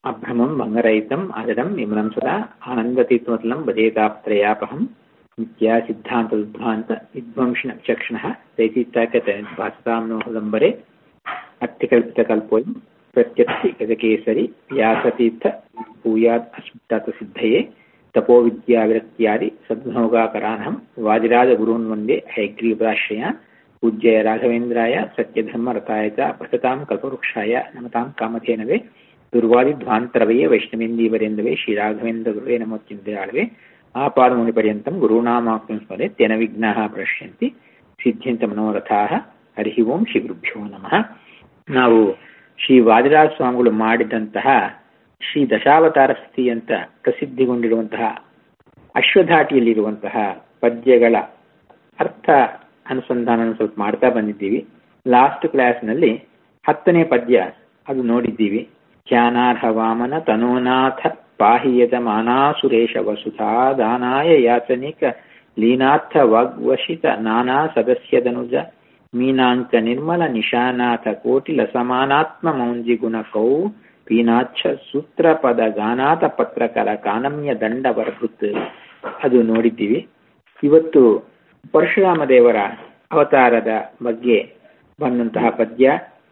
अभ्रमं भङ्गरहितम् अजडं विमलं सदा आनन्दतीत्वमतलं भजेताप्त्रयापहं नित्या सिद्धान्तविद्वान्त विध्वंसिनचक्षणः दैतीत्याकतभासतां नो हृदम्बरे अत्यकल्पितकल्पोऽयं प्रत्यक्षि गजकेसरि व्यासतीर्थ भूयात् अस्मत्तसिद्धये तपोविद्याविरक्त्यादि सद्भोगाकरानहं वादिराजगुरून् वन्दे हयग्रीवदाश्रयान् पूज्य राघवेन्द्राय सत्यधर्मरताय च प्रसतां कल्पवृक्षाय नमतां कामधेनवे ದುರ್ವಾದಿಧ್ವಾಂತರವೇ ವೈಷ್ಣವೇಂದೀವರೆಂದವೇ ಶ್ರೀರಾಘವೇಂದ್ರ ಗುರುವೇ ನಮೋತ್ಯಂತೆಯಾಳವೆ ಆಪಾದಮುನಿಪರ್ಯಂತಂ ಗುರುನಾಮಾಕ್ಯಂ ಸ್ಮರೆ ತೆನ ವಿಘ್ನಾಃ ಪ್ರಶ್ಯಂತಿ ಸಿದ್ಧ್ಯಂತ ಮನೋರಥಾಃ ಹರಿ ಓಂ ಶ್ರೀ ಗುರುಭ್ಯೋ ನಮಃ ನಾವು ಶ್ರೀ ವಾದಿರಾಜ ಸ್ವಾಮಿಗಳು ಮಾಡಿದಂತಹ ಶ್ರೀ ದಶಾವತಾರ ಸ್ಥಿತಿ ಅಂತ ಪ್ರಸಿದ್ಧಿಗೊಂಡಿರುವಂತಹ ಅಶ್ವಧಾಟಿಯಲ್ಲಿರುವಂತಹ ಪದ್ಯಗಳ ಅರ್ಥ ಅನುಸಂಧಾನ ಸ್ವಲ್ಪ ಮಾಡ್ತಾ ಬಂದಿದ್ದೀವಿ ಲಾಸ್ಟ್ ಕ್ಲಾಸ್ನಲ್ಲಿ ಹತ್ತನೇ ಪದ್ಯ ಅದು ನೋಡಿದ್ದೀವಿ ಧ್ಯಾನಾರ್ಹ ವಾಮನ ತನೋನಾಥ ಪಾಹಿಯತ ಮಾನಾಸುರೇಶ ವಸುಧಾ ದಾನಾಯ ಯಾಚನಿಕ ಲೀನಾರ್ಥ ವಾಗ್ವಶಿತ ನಾನಾ ಸದಸ್ಯದನುಜ ಮೀನಾಂಕ ನಿರ್ಮಲ ನಿಶಾನಾಥ ಕೋಟಿಲ ಸಮಾನಾತ್ಮ ಮೌಂಜಿ ಗುಣಕೌ ಪೀನಾಚ್ಛ ಸೂತ್ರ ಪದ ಗಾನಾಥ ಪತ್ರಕರ ಕಾನಮ್ಯ ದಂಡ ಬರಭೃತ್ ಅದು ನೋಡಿದ್ದೀವಿ ಇವತ್ತು ಪರಶುರಾಮ ದೇವರ ಅವತಾರದ ಬಗ್ಗೆ ಬಂದಂತಹ ಪದ್ಯ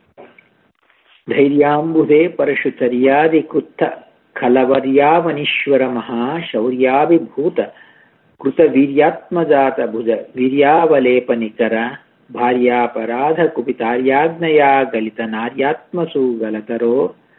ಧೈರ್ಯಾಂಬುಧೇ ಪರಶುಚರ್ಯಾದಿಕೃತ್ತ ಖಲವರ್ಯಾವನೀಶ್ವರ ಮಹಾಶೌರ್ಯಾಭಿಭೂತ ಕೃತ ವೀರ್ಯಾತ್ಮಜಾತ ಭುಜ ವೀರ್ಯಾವಲೇಪನಿಕರ ಭಾರ್ಯಾಪರಾಧ ಕುಪಿತಾರ್ಯಾಜ್ಞಯಾ ಗಲಿತ ನಾರ್ಯಾತ್ಮಸು ಗಲತರೋ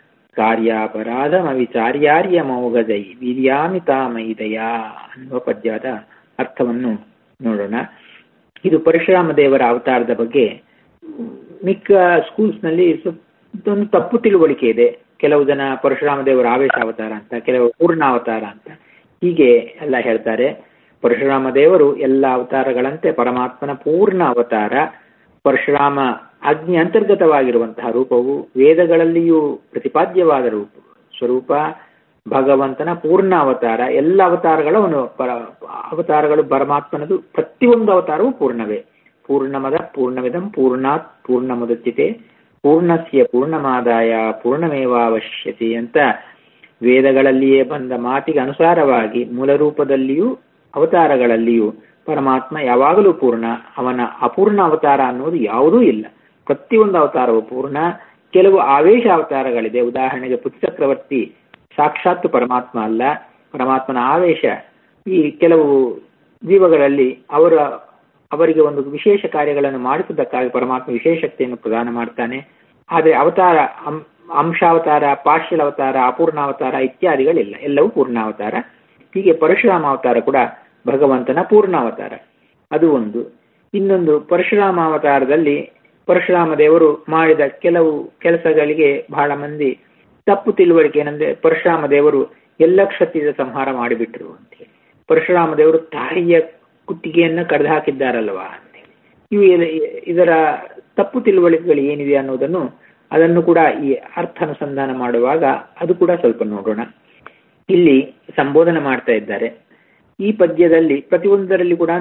ಕಾರ್ಯಾಪರಾಧಮವಿಚಾರ್ಯಾರ್ಯ ಮೌಗಜೈ ವೀರ್ಯಾಮಿತಾಮೈದಯ ಅನ್ನುವ ಪದ್ಯದ ಅರ್ಥವನ್ನು ನೋಡೋಣ ಇದು ಪರಶುರಾಮ ದೇವರ ಅವತಾರದ ಬಗ್ಗೆ ಮಿಕ್ಕ ಸ್ಕೂಲ್ಸ್ನಲ್ಲಿ ಒಂದು ತಪ್ಪು ತಿಳುವಳಿಕೆ ಇದೆ ಕೆಲವು ಜನ ಪರಶುರಾಮ ದೇವರ ಆವೇಶ ಅವತಾರ ಅಂತ ಕೆಲವು ಪೂರ್ಣಾವತಾರ ಅಂತ ಹೀಗೆ ಎಲ್ಲ ಹೇಳ್ತಾರೆ ಪರಶುರಾಮ ದೇವರು ಎಲ್ಲ ಅವತಾರಗಳಂತೆ ಪರಮಾತ್ಮನ ಪೂರ್ಣ ಅವತಾರ ಪರಶುರಾಮ ಅಗ್ನಿ ಅಂತರ್ಗತವಾಗಿರುವಂತಹ ರೂಪವು ವೇದಗಳಲ್ಲಿಯೂ ಪ್ರತಿಪಾದ್ಯವಾದ ರೂಪ ಸ್ವರೂಪ ಭಗವಂತನ ಪೂರ್ಣ ಅವತಾರ ಎಲ್ಲ ಅವತಾರಗಳು ಅವನು ಪರ ಅವತಾರಗಳು ಪರಮಾತ್ಮನದು ಪ್ರತಿಯೊಂದು ಅವತಾರವೂ ಪೂರ್ಣವೇ ಪೂರ್ಣಮದ ಪೂರ್ಣವಿದಂ ಪೂರ್ಣಾತ್ ಪೂರ್ಣಮುದಚ್ಚಿತೆ ಪೂರ್ಣಸ್ಯ ಪೂರ್ಣಮಾದಾಯ ಪೂರ್ಣಮೇವಾವಶ್ಯತೆ ಅಂತ ವೇದಗಳಲ್ಲಿಯೇ ಬಂದ ಮಾತಿಗೆ ಅನುಸಾರವಾಗಿ ಮೂಲ ರೂಪದಲ್ಲಿಯೂ ಅವತಾರಗಳಲ್ಲಿಯೂ ಪರಮಾತ್ಮ ಯಾವಾಗಲೂ ಪೂರ್ಣ ಅವನ ಅಪೂರ್ಣ ಅವತಾರ ಅನ್ನೋದು ಯಾವುದೂ ಇಲ್ಲ ಪ್ರತಿಯೊಂದು ಅವತಾರವು ಪೂರ್ಣ ಕೆಲವು ಆವೇಶ ಅವತಾರಗಳಿದೆ ಉದಾಹರಣೆಗೆ ಪುತ್ರಚಕ್ರವರ್ತಿ ಸಾಕ್ಷಾತ್ ಪರಮಾತ್ಮ ಅಲ್ಲ ಪರಮಾತ್ಮನ ಆವೇಶ ಈ ಕೆಲವು ಜೀವಗಳಲ್ಲಿ ಅವರ ಅವರಿಗೆ ಒಂದು ವಿಶೇಷ ಕಾರ್ಯಗಳನ್ನು ಮಾಡಿಸುವುದಕ್ಕಾಗಿ ಪರಮಾತ್ಮ ವಿಶೇಷ ಶಕ್ತಿಯನ್ನು ಪ್ರದಾನ ಮಾಡ್ತಾನೆ ಆದರೆ ಅವತಾರ ಅಂಶಾವತಾರ ಪಾರ್ಶ್ಯಲ್ ಅವತಾರ ಅಪೂರ್ಣಾವತಾರ ಇತ್ಯಾದಿಗಳಿಲ್ಲ ಎಲ್ಲವೂ ಪೂರ್ಣಾವತಾರ ಹೀಗೆ ಪರಶುರಾಮ ಅವತಾರ ಕೂಡ ಭಗವಂತನ ಪೂರ್ಣಾವತಾರ ಅದು ಒಂದು ಇನ್ನೊಂದು ಪರಶುರಾಮ ಅವತಾರದಲ್ಲಿ ಪರಶುರಾಮ ದೇವರು ಮಾಡಿದ ಕೆಲವು ಕೆಲಸಗಳಿಗೆ ಬಹಳ ಮಂದಿ ತಪ್ಪು ತಿಳುವಳಿಕೆ ಏನಂದ್ರೆ ಪರಶುರಾಮ ದೇವರು ಎಲ್ಲ ಕ್ಷತ್ರಿಯ ಸಂಹಾರ ಮಾಡಿಬಿಟ್ರು ಅಂತೇಳಿ ಪರಶುರಾಮ ದೇವರು ತಾಯಿಯ ಕುತ್ತಿಗೆಯನ್ನ ಕಡ್ದು ಹಾಕಿದ್ದಾರಲ್ವಾ ಅಂತೇಳಿ ಇವು ಇದರ ತಪ್ಪು ತಿಳುವಳಿಕೆಗಳು ಏನಿವೆ ಅನ್ನೋದನ್ನು ಅದನ್ನು ಕೂಡ ಈ ಅರ್ಥ ಅನುಸಂಧಾನ ಮಾಡುವಾಗ ಅದು ಕೂಡ ಸ್ವಲ್ಪ ನೋಡೋಣ ಇಲ್ಲಿ ಸಂಬೋಧನೆ ಮಾಡ್ತಾ ಇದ್ದಾರೆ ಈ ಪದ್ಯದಲ್ಲಿ ಪ್ರತಿಯೊಂದರಲ್ಲಿ ಕೂಡ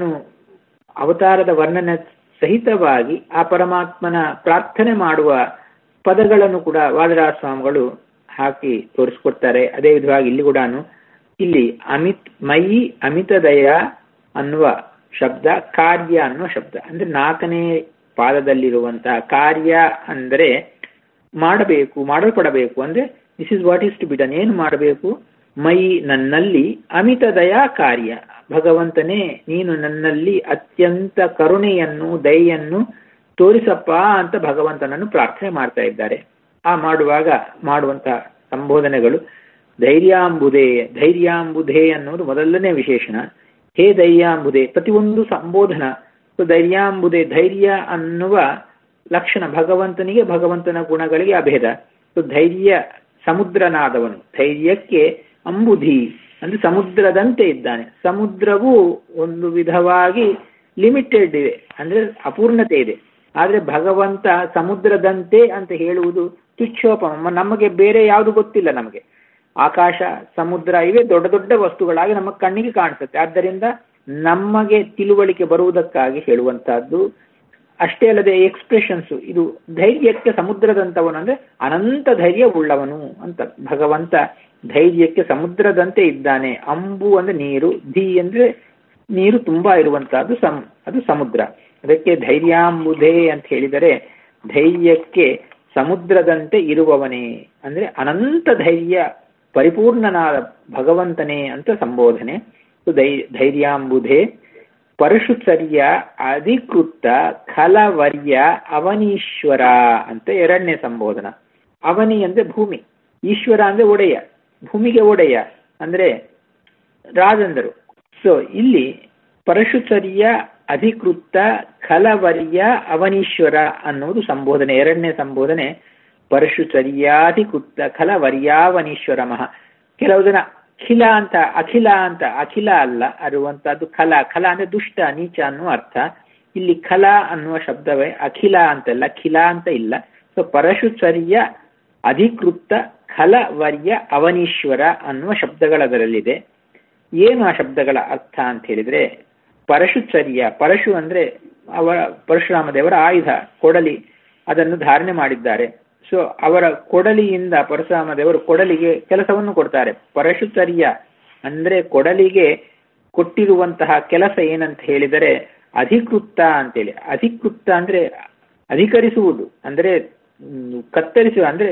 ಅವತಾರದ ವರ್ಣನೆ ಸಹಿತವಾಗಿ ಆ ಪರಮಾತ್ಮನ ಪ್ರಾರ್ಥನೆ ಮಾಡುವ ಪದಗಳನ್ನು ಕೂಡ ವಾದರಾಜ ಸ್ವಾಮಿಗಳು ಹಾಕಿ ತೋರಿಸ್ಕೊಡ್ತಾರೆ ಅದೇ ವಿಧವಾಗಿ ಇಲ್ಲಿ ಕೂಡ ಇಲ್ಲಿ ಅಮಿತ್ ಮಯಿ ಅಮಿತದಯ ಅನ್ನುವ ಶಬ್ದ ಕಾರ್ಯ ಅನ್ನುವ ಶಬ್ದ ಅಂದ್ರೆ ನಾಲ್ಕನೇ ಪಾದದಲ್ಲಿರುವಂತಹ ಕಾರ್ಯ ಅಂದರೆ ಮಾಡಬೇಕು ಮಾಡಲ್ಪಡಬೇಕು ಅಂದ್ರೆ this is what is to be done ಏನು ಮಾಡಬೇಕು ಮೈ ನನ್ನಲ್ಲಿ ಅಮಿತ ದಯಾ ಕಾರ್ಯ ಭಗವಂತನೇ ನೀನು ನನ್ನಲ್ಲಿ ಅತ್ಯಂತ ಕರುಣೆಯನ್ನು ದಯೆಯನ್ನು ತೋರಿಸಪ್ಪ ಅಂತ ಭಗವಂತನನ್ನು ಪ್ರಾರ್ಥನೆ ಮಾಡ್ತಾ ಇದ್ದಾರೆ ಆ ಮಾಡುವಾಗ ಮಾಡುವಂತಹ ಸಂಬೋಧನೆಗಳು ಧೈರ್ಯಾಂಬುಧೆ ಧೈರ್ಯಾಂಬುಧೆ ಅನ್ನೋದು ಮೊದಲನೇ ವಿಶೇಷಣ ಹೇ ಧೈರ್ಯಾಂಬುಧೆ ಪ್ರತಿಯೊಂದು ಸಂಬೋಧನ ಧೈರ್ಯಾಂಬುಧೆ ಧೈರ್ಯ ಅನ್ನುವ ಲಕ್ಷಣ ಭಗವಂತನಿಗೆ ಭಗವಂತನ ಗುಣಗಳಿಗೆ ಅಭೇದ ಧೈರ್ಯ ಸಮುದ್ರನಾದವನು ಧೈರ್ಯಕ್ಕೆ ಅಂಬುಧಿ ಅಂದ್ರೆ ಸಮುದ್ರದಂತೆ ಇದ್ದಾನೆ ಸಮುದ್ರವು ಒಂದು ವಿಧವಾಗಿ ಲಿಮಿಟೆಡ್ ಇದೆ ಅಂದ್ರೆ ಅಪೂರ್ಣತೆ ಇದೆ ಆದ್ರೆ ಭಗವಂತ ಸಮುದ್ರದಂತೆ ಅಂತ ಹೇಳುವುದು ತುಚ್ಛೋಪಮ ನಮಗೆ ಬೇರೆ ಯಾವುದು ಗೊತ್ತಿಲ್ಲ ನಮಗೆ ಆಕಾಶ ಸಮುದ್ರ ಇವೆ ದೊಡ್ಡ ದೊಡ್ಡ ವಸ್ತುಗಳಾಗಿ ನಮ್ಮ ಕಣ್ಣಿಗೆ ಕಾಣಿಸುತ್ತೆ ಆದ್ದರಿಂದ ನಮಗೆ ತಿಳುವಳಿಕೆ ಬರುವುದಕ್ಕಾಗಿ ಹೇಳುವಂತಹದ್ದು ಅಷ್ಟೇ ಅಲ್ಲದೆ ಎಕ್ಸ್ಪ್ರೆಷನ್ಸ್ ಇದು ಧೈರ್ಯಕ್ಕೆ ಸಮುದ್ರದಂತವನು ಅಂದ್ರೆ ಅನಂತ ಧೈರ್ಯ ಉಳ್ಳವನು ಅಂತ ಭಗವಂತ ಧೈರ್ಯಕ್ಕೆ ಸಮುದ್ರದಂತೆ ಇದ್ದಾನೆ ಅಂಬು ಅಂದ್ರೆ ನೀರು ಧಿ ಅಂದ್ರೆ ನೀರು ತುಂಬಾ ಇರುವಂತಹದ್ದು ಸಮ್ ಅದು ಸಮುದ್ರ ಅದಕ್ಕೆ ಧೈರ್ಯಾಂಬುಧೇ ಅಂತ ಹೇಳಿದರೆ ಧೈರ್ಯಕ್ಕೆ ಸಮುದ್ರದಂತೆ ಇರುವವನೇ ಅಂದ್ರೆ ಅನಂತ ಧೈರ್ಯ ಪರಿಪೂರ್ಣನಾದ ಭಗವಂತನೇ ಅಂತ ಸಂಬೋಧನೆ ಧೈ ಧೈರ್ಯಾಂಬುಧೇ ಪರಶುಚರ್ಯ ಅಧಿಕೃತ ಖಲವರ್ಯ ಅವನೀಶ್ವರ ಅಂತ ಎರಡನೇ ಸಂಬೋಧನ ಅವನಿ ಅಂದ್ರೆ ಭೂಮಿ ಈಶ್ವರ ಅಂದ್ರೆ ಒಡೆಯ ಭೂಮಿಗೆ ಒಡೆಯ ಅಂದ್ರೆ ರಾಜಂದರು ಸೊ ಇಲ್ಲಿ ಪರಶುಚರ್ಯ ಅಧಿಕೃತ ಖಲವರ್ಯ ಅವನೀಶ್ವರ ಅನ್ನುವುದು ಸಂಬೋಧನೆ ಎರಡನೇ ಸಂಬೋಧನೆ ಪರಶುಚರ್ಯಾಧಿಕೃತ ಖಲವರ್ಯಾವನೀಶ್ವರ ಮಹ ಕೆಲವು ಜನ ಖಿಲ ಅಂತ ಅಖಿಲ ಅಂತ ಅಖಿಲ ಅಲ್ಲ ಅರುವಂತಹದ್ದು ಖಲ ಖಲ ಅಂದ್ರೆ ದುಷ್ಟ ನೀಚ ಅನ್ನುವ ಅರ್ಥ ಇಲ್ಲಿ ಖಲ ಅನ್ನುವ ಶಬ್ದವೇ ಅಖಿಲ ಅಂತಲ್ಲ ಖಿಲ ಅಂತ ಇಲ್ಲ ಸೊ ಪರಶುಚರ್ಯ ಅಧಿಕೃತ ಖಲವರ್ಯ ಅವನೀಶ್ವರ ಅನ್ನುವ ಶಬ್ದಗಳದರಲ್ಲಿದೆ ಏನು ಆ ಶಬ್ದಗಳ ಅರ್ಥ ಅಂತ ಹೇಳಿದ್ರೆ ಪರಶುಚರ್ಯ ಪರಶು ಅಂದ್ರೆ ಅವರ ಪರಶುರಾಮ ದೇವರ ಆಯುಧ ಕೊಡಲಿ ಅದನ್ನು ಧಾರಣೆ ಮಾಡಿದ್ದಾರೆ ಸೊ ಅವರ ಕೊಡಲಿಯಿಂದ ಪರಶುರಾಮ ದೇವರು ಕೊಡಲಿಗೆ ಕೆಲಸವನ್ನು ಕೊಡ್ತಾರೆ ಪರಶುಚರ್ಯ ಅಂದ್ರೆ ಕೊಡಲಿಗೆ ಕೊಟ್ಟಿರುವಂತಹ ಕೆಲಸ ಏನಂತ ಹೇಳಿದರೆ ಅಧಿಕೃತ ಅಂತೇಳಿ ಅಧಿಕೃತ ಅಂದ್ರೆ ಅಧಿಕರಿಸುವುದು ಅಂದ್ರೆ ಕತ್ತರಿಸುವ ಅಂದ್ರೆ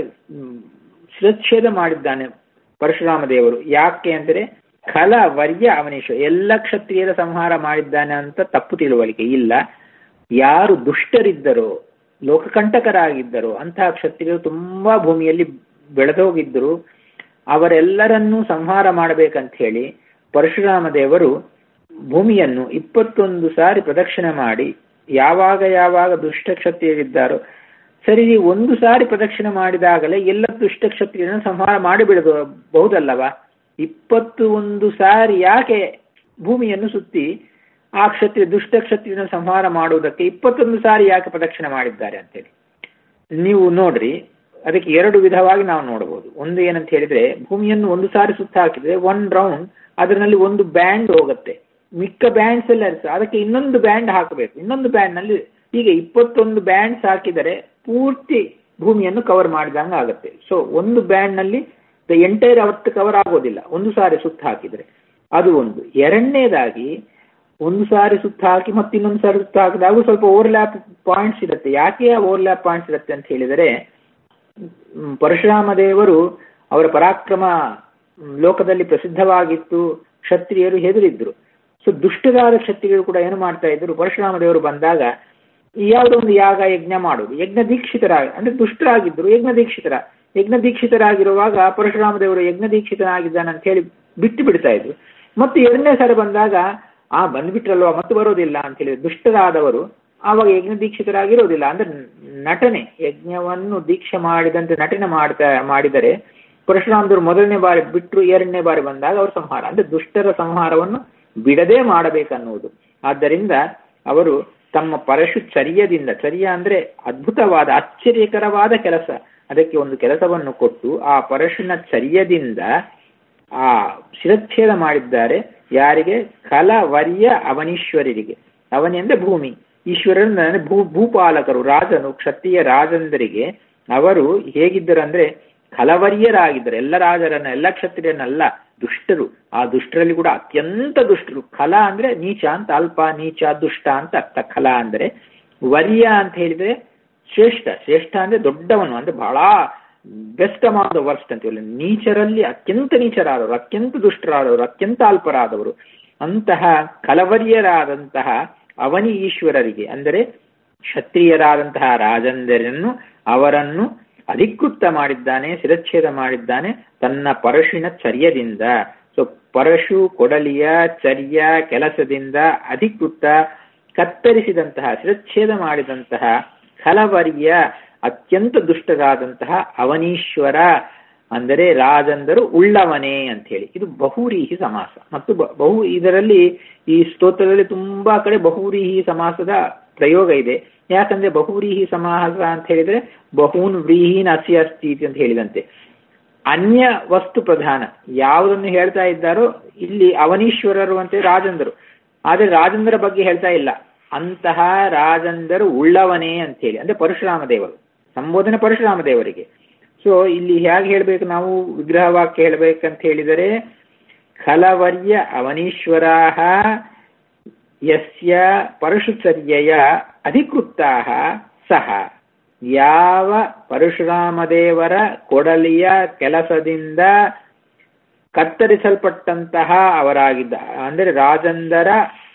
ಶಿರಚ್ಛೇದ ಮಾಡಿದ್ದಾನೆ ಪರಶುರಾಮ ದೇವರು ಯಾಕೆ ಅಂದರೆ ಖಲ ವರ್ಯ ಅವನೀಶ್ವರ ಎಲ್ಲ ಕ್ಷತ್ರಿಯರ ಸಂಹಾರ ಮಾಡಿದ್ದಾನೆ ಅಂತ ತಪ್ಪು ತಿಳುವಳಿಕೆ ಇಲ್ಲ ಯಾರು ದುಷ್ಟರಿದ್ದರೋ ಲೋಕಕಂಟಕರಾಗಿದ್ದರು ಅಂತಹ ಕ್ಷತ್ರಿಯರು ತುಂಬಾ ಭೂಮಿಯಲ್ಲಿ ಬೆಳೆದೋಗಿದ್ದರು ಅವರೆಲ್ಲರನ್ನೂ ಸಂಹಾರ ಮಾಡಬೇಕಂತ ಹೇಳಿ ಪರಶುರಾಮ ದೇವರು ಭೂಮಿಯನ್ನು ಇಪ್ಪತ್ತೊಂದು ಸಾರಿ ಪ್ರದಕ್ಷಿಣೆ ಮಾಡಿ ಯಾವಾಗ ಯಾವಾಗ ದುಷ್ಟ ಕ್ಷತ್ರಿಯರಿದ್ದಾರೋ ಸರಿ ಒಂದು ಸಾರಿ ಪ್ರದಕ್ಷಿಣೆ ಮಾಡಿದಾಗಲೇ ಎಲ್ಲ ದುಷ್ಟ ಕ್ಷತ್ರಿಯರನ್ನು ಸಂಹಾರ ಮಾಡಿಬಿಡಬಹುದಲ್ಲವಾ ಇಪ್ಪತ್ತು ಒಂದು ಸಾರಿ ಯಾಕೆ ಭೂಮಿಯನ್ನು ಸುತ್ತಿ ಆ ಕ್ಷತ್ರಿಯ ದುಷ್ಟ ಕ್ಷತ್ರಿಯನ ಸಂಹಾರ ಮಾಡುವುದಕ್ಕೆ ಇಪ್ಪತ್ತೊಂದು ಸಾರಿ ಯಾಕೆ ಪ್ರದಕ್ಷಿಣೆ ಮಾಡಿದ್ದಾರೆ ಅಂತೇಳಿ ನೀವು ನೋಡ್ರಿ ಅದಕ್ಕೆ ಎರಡು ವಿಧವಾಗಿ ನಾವು ನೋಡಬಹುದು ಒಂದು ಏನಂತ ಹೇಳಿದ್ರೆ ಭೂಮಿಯನ್ನು ಒಂದು ಸಾರಿ ಸುತ್ತ ಹಾಕಿದ್ರೆ ಒನ್ ರೌಂಡ್ ಅದರಲ್ಲಿ ಒಂದು ಬ್ಯಾಂಡ್ ಹೋಗುತ್ತೆ ಮಿಕ್ಕ ಬ್ಯಾಂಡ್ಸ್ ಎಲ್ಲ ಅದಕ್ಕೆ ಇನ್ನೊಂದು ಬ್ಯಾಂಡ್ ಹಾಕಬೇಕು ಇನ್ನೊಂದು ಬ್ಯಾಂಡ್ ನಲ್ಲಿ ಈಗ ಇಪ್ಪತ್ತೊಂದು ಬ್ಯಾಂಡ್ಸ್ ಹಾಕಿದರೆ ಪೂರ್ತಿ ಭೂಮಿಯನ್ನು ಕವರ್ ಮಾಡಿದಂಗೆ ಆಗುತ್ತೆ ಸೊ ಒಂದು ಬ್ಯಾಂಡ್ ನಲ್ಲಿ ದ ಎಂಟೈರ್ ಅವತ್ತು ಕವರ್ ಆಗೋದಿಲ್ಲ ಒಂದು ಸಾರಿ ಸುತ್ತ ಹಾಕಿದ್ರೆ ಅದು ಒಂದು ಎರಡನೇದಾಗಿ ಒಂದು ಸಾರಿ ಸುತ್ತ ಹಾಕಿ ಮತ್ತೆ ಇನ್ನೊಂದು ಸಾರಿ ಸುತ್ತ ಹಾಕಿದಾಗ ಸ್ವಲ್ಪ ಓವರ್ಲ್ಯಾಪ್ ಪಾಯಿಂಟ್ಸ್ ಇರುತ್ತೆ ಯಾಕೆ ಆ ಓವರ್ಲ್ಯಾಪ್ ಪಾಯಿಂಟ್ಸ್ ಇರುತ್ತೆ ಅಂತ ಹೇಳಿದರೆ ಪರಶುರಾಮ ದೇವರು ಅವರ ಪರಾಕ್ರಮ ಲೋಕದಲ್ಲಿ ಪ್ರಸಿದ್ಧವಾಗಿತ್ತು ಕ್ಷತ್ರಿಯರು ಹೆದರಿದ್ರು ಸೊ ದುಷ್ಟರಾದ ಕ್ಷತ್ರಿಯರು ಕೂಡ ಏನು ಮಾಡ್ತಾ ಇದ್ರು ಪರಶುರಾಮ ದೇವರು ಬಂದಾಗ ಯಾವುದೋ ಒಂದು ಯಾಗ ಯಜ್ಞ ಮಾಡೋದು ಯಜ್ಞ ದೀಕ್ಷಿತರಾಗಿ ಅಂದ್ರೆ ದುಷ್ಟರಾಗಿದ್ದರು ಯಜ್ಞ ದೀಕ್ಷಿತರ ಯಜ್ಞ ದೀಕ್ಷಿತರಾಗಿರುವಾಗ ಪರಶುರಾಮ ದೇವರು ಯಜ್ಞ ದೀಕ್ಷಿತನಾಗಿದ್ದಾನೆ ಅಂತ ಹೇಳಿ ಬಿಟ್ಟು ಬಿಡ್ತಾ ಇದ್ರು ಮತ್ತೆ ಎರಡನೇ ಸಾರಿ ಬಂದಾಗ ಆ ಬಂದ್ಬಿಟ್ರಲ್ವಾ ಮತ್ತೆ ಬರೋದಿಲ್ಲ ಅಂತ ಹೇಳಿ ದುಷ್ಟರಾದವರು ಆವಾಗ ಯಜ್ಞ ದೀಕ್ಷಿತರಾಗಿರೋದಿಲ್ಲ ಅಂದ್ರೆ ನಟನೆ ಯಜ್ಞವನ್ನು ದೀಕ್ಷೆ ಮಾಡಿದಂತೆ ನಟನೆ ಮಾಡ್ತಾ ಮಾಡಿದರೆ ಪರಶುರಾಮದವರು ಮೊದಲನೇ ಬಾರಿ ಬಿಟ್ಟರು ಎರಡನೇ ಬಾರಿ ಬಂದಾಗ ಅವರು ಸಂಹಾರ ಅಂದ್ರೆ ದುಷ್ಟರ ಸಂಹಾರವನ್ನು ಬಿಡದೆ ಮಾಡಬೇಕನ್ನುವುದು ಆದ್ದರಿಂದ ಅವರು ತಮ್ಮ ಪರಶು ಚರ್ಯದಿಂದ ಚರ್ಯ ಅಂದ್ರೆ ಅದ್ಭುತವಾದ ಆಶ್ಚರ್ಯಕರವಾದ ಕೆಲಸ ಅದಕ್ಕೆ ಒಂದು ಕೆಲಸವನ್ನು ಕೊಟ್ಟು ಆ ಪರಶುನ ಚರ್ಯದಿಂದ ಆ ಶಿರಚ್ಛೇದ ಮಾಡಿದ್ದಾರೆ ಯಾರಿಗೆ ಕಲವರ್ಯ ಅವನೀಶ್ವರರಿಗೆ ಅವನಿ ಅಂದ್ರೆ ಭೂಮಿ ಈಶ್ವರನ ಭೂ ಭೂಪಾಲಕರು ರಾಜನು ಕ್ಷತ್ರಿಯ ರಾಜಂದರಿಗೆ ಅವರು ಹೇಗಿದ್ದರು ಅಂದ್ರೆ ಕಲವರ್ಯರಾಗಿದ್ದರು ಎಲ್ಲ ರಾಜರನ್ನ ಎಲ್ಲ ಕ್ಷತ್ರಿಯರನ್ನಲ್ಲ ದುಷ್ಟರು ಆ ದುಷ್ಟರಲ್ಲಿ ಕೂಡ ಅತ್ಯಂತ ದುಷ್ಟರು ಕಲ ಅಂದ್ರೆ ನೀಚ ಅಂತ ಅಲ್ಪ ನೀಚ ದುಷ್ಟ ಅಂತ ಅರ್ಥ ಕಲ ಅಂದ್ರೆ ವರ್ಯ ಅಂತ ಹೇಳಿದ್ರೆ ಶ್ರೇಷ್ಠ ಶ್ರೇಷ್ಠ ಅಂದ್ರೆ ದೊಡ್ಡವನು ಅಂದ್ರೆ ಬಹಳ ಬೆಸ್ಟ್ ಅಮಾಂಗ್ ದ ವರ್ಸ್ಟ್ ಅಂತ ಹೇಳಿ ನೀಚರಲ್ಲಿ ಅತ್ಯಂತ ನೀಚರಾದವರು ಅತ್ಯಂತ ದುಷ್ಟರಾದವರು ಅತ್ಯಂತ ಅಲ್ಪರಾದವರು ಅಂತಹ ಕಲವರ್ಯರಾದಂತಹ ಅವನಿ ಈಶ್ವರರಿಗೆ ಅಂದರೆ ಕ್ಷತ್ರಿಯರಾದಂತಹ ರಾಜಂದರನ್ನು ಅವರನ್ನು ಅಧಿಕೃತ ಮಾಡಿದ್ದಾನೆ ಶಿರಚ್ಛೇದ ಮಾಡಿದ್ದಾನೆ ತನ್ನ ಪರಶುವಿನ ಚರ್ಯದಿಂದ ಸೊ ಪರಶು ಕೊಡಲಿಯ ಚರ್ಯ ಕೆಲಸದಿಂದ ಅಧಿಕೃತ ಕತ್ತರಿಸಿದಂತಹ ಶಿರಚ್ಛೇದ ಮಾಡಿದಂತಹ ಕಲವರ್ಯ ಅತ್ಯಂತ ದುಷ್ಟರಾದಂತಹ ಅವನೀಶ್ವರ ಅಂದರೆ ರಾಜಂದರು ಉಳ್ಳವನೇ ಅಂತ ಹೇಳಿ ಇದು ಬಹುರೀಹಿ ಸಮಾಸ ಮತ್ತು ಬಹು ಇದರಲ್ಲಿ ಈ ಸ್ತೋತ್ರದಲ್ಲಿ ತುಂಬಾ ಕಡೆ ಬಹುರೀಹಿ ಸಮಾಸದ ಪ್ರಯೋಗ ಇದೆ ಯಾಕಂದ್ರೆ ಬಹುವ್ರೀಹಿ ಸಮಾಸ ಅಂತ ಹೇಳಿದ್ರೆ ಬಹೂನ್ ವ್ರೀಹೀನ್ ಅಸಿ ಅಸ್ತಿ ಅಂತ ಹೇಳಿದಂತೆ ಅನ್ಯ ವಸ್ತು ಪ್ರಧಾನ ಯಾವುದನ್ನು ಹೇಳ್ತಾ ಇದ್ದಾರೋ ಇಲ್ಲಿ ಅವನೀಶ್ವರರು ಅಂತ ರಾಜಂದರು ಆದ್ರೆ ರಾಜೇಂದ್ರ ಬಗ್ಗೆ ಹೇಳ್ತಾ ಇಲ್ಲ ಅಂತಹ ರಾಜಂದರು ಉಳ್ಳವನೇ ಅಂತೇಳಿ ಅಂದ್ರೆ ಪರಶುರಾಮ ದೇವರು ಸಂಬೋಧನೆ ಪರಶುರಾಮ ದೇವರಿಗೆ ಸೊ ಇಲ್ಲಿ ಹೇಗೆ ಹೇಳ್ಬೇಕು ನಾವು ವಿಗ್ರಹ ವಾಕ್ಯ ಹೇಳ್ಬೇಕಂತ ಹೇಳಿದರೆ ಖಲವರ್ಯ ಅವನೀಶ್ವರಾಹ ಯಸ್ಯ ಪರಶುಚರ್ಯಯ ಅಧಿಕೃತಾಹ ಸಹ ಯಾವ ಪರಶುರಾಮದೇವರ ಕೊಡಲಿಯ ಕೆಲಸದಿಂದ ಕತ್ತರಿಸಲ್ಪಟ್ಟಂತಹ ಅವರಾಗಿದ್ದ ಅಂದರೆ ರಾಜಂದರ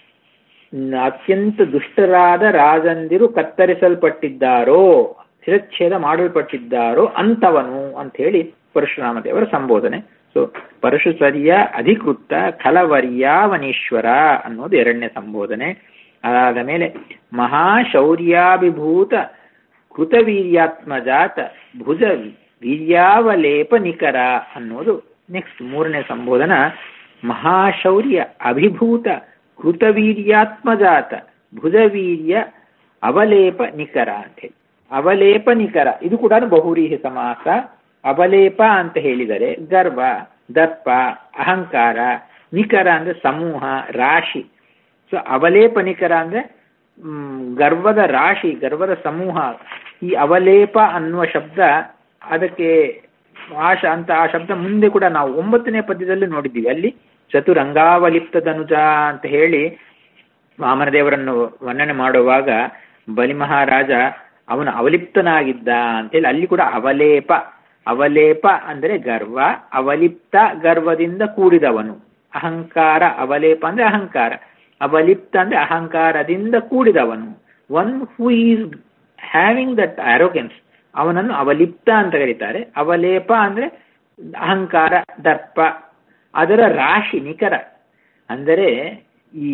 ಅತ್ಯಂತ ದುಷ್ಟರಾದ ರಾಜಂದಿರು ಕತ್ತರಿಸಲ್ಪಟ್ಟಿದ್ದಾರೋ ಶಿರಚ್ಛೇದ ಮಾಡಲ್ಪಟ್ಟಿದ್ದಾರೋ ಅಂತವನು ಅಂತ ಹೇಳಿ ಪರಶುರಾಮ ದೇವರ ಸಂಬೋಧನೆ ಸೊ ಪರಶುಚರ್ಯ ಅಧಿಕೃತ ಖಲವರ್ಯಾವನೀಶ್ವರ ಅನ್ನೋದು ಎರಡನೇ ಸಂಬೋಧನೆ ಅದಾದ ಮೇಲೆ ಮಹಾಶೌರ್ಯಾಭಿಭೂತ ಕೃತವೀರ್ಯಾತ್ಮಜಾತ ಭುಜ ವೀರ್ಯಾವಲೇಪ ನಿಕರ ಅನ್ನೋದು ನೆಕ್ಸ್ಟ್ ಮೂರನೇ ಸಂಬೋಧನ ಮಹಾಶೌರ್ಯ ಅಭಿಭೂತ ಕೃತವೀರ್ಯಾತ್ಮಜಾತ ಭುಜವೀರ್ಯ ಅವಲೇಪ ನಿಕರ ಅಂತ ಹೇಳಿ ಅವಲೇಪ ನಿಕರ ಇದು ಕೂಡ ಬಹುರೀಹಿ ಸಮಾಸ ಅವಲೇಪ ಅಂತ ಹೇಳಿದರೆ ಗರ್ವ ದರ್ಪ ಅಹಂಕಾರ ನಿಕರ ಅಂದ್ರೆ ಸಮೂಹ ರಾಶಿ ಸೊ ಅವಲೇಪ ನಿಕರ ಅಂದ್ರೆ ಗರ್ವದ ರಾಶಿ ಗರ್ವದ ಸಮೂಹ ಈ ಅವಲೇಪ ಅನ್ನುವ ಶಬ್ದ ಅದಕ್ಕೆ ಆ ಅಂತ ಆ ಶಬ್ದ ಮುಂದೆ ಕೂಡ ನಾವು ಒಂಬತ್ತನೇ ಪದ್ಯದಲ್ಲಿ ನೋಡಿದ್ದೀವಿ ಅಲ್ಲಿ ಚತುರಂಗಾವಲಿಪ್ತದನುಜ ಅಂತ ಹೇಳಿ ವಾಮನದೇವರನ್ನು ವರ್ಣನೆ ಮಾಡುವಾಗ ಬಲಿ ಮಹಾರಾಜ ಅವನು ಅವಲಿಪ್ತನಾಗಿದ್ದ ಅಂತೇಳಿ ಅಲ್ಲಿ ಕೂಡ ಅವಲೇಪ ಅವಲೇಪ ಅಂದರೆ ಗರ್ವ ಅವಲಿಪ್ತ ಗರ್ವದಿಂದ ಕೂಡಿದವನು ಅಹಂಕಾರ ಅವಲೇಪ ಅಂದ್ರೆ ಅಹಂಕಾರ ಅವಲಿಪ್ತ ಅಂದ್ರೆ ಅಹಂಕಾರದಿಂದ ಕೂಡಿದವನು one who is having that arrogance ಅವನನ್ನು ಅವಲಿಪ್ತ ಅಂತ ಕರೀತಾರೆ ಅವಲೇಪ ಅಂದ್ರೆ ಅಹಂಕಾರ ದರ್ಪ ಅದರ ರಾಶಿ ನಿಖರ ಅಂದರೆ ಈ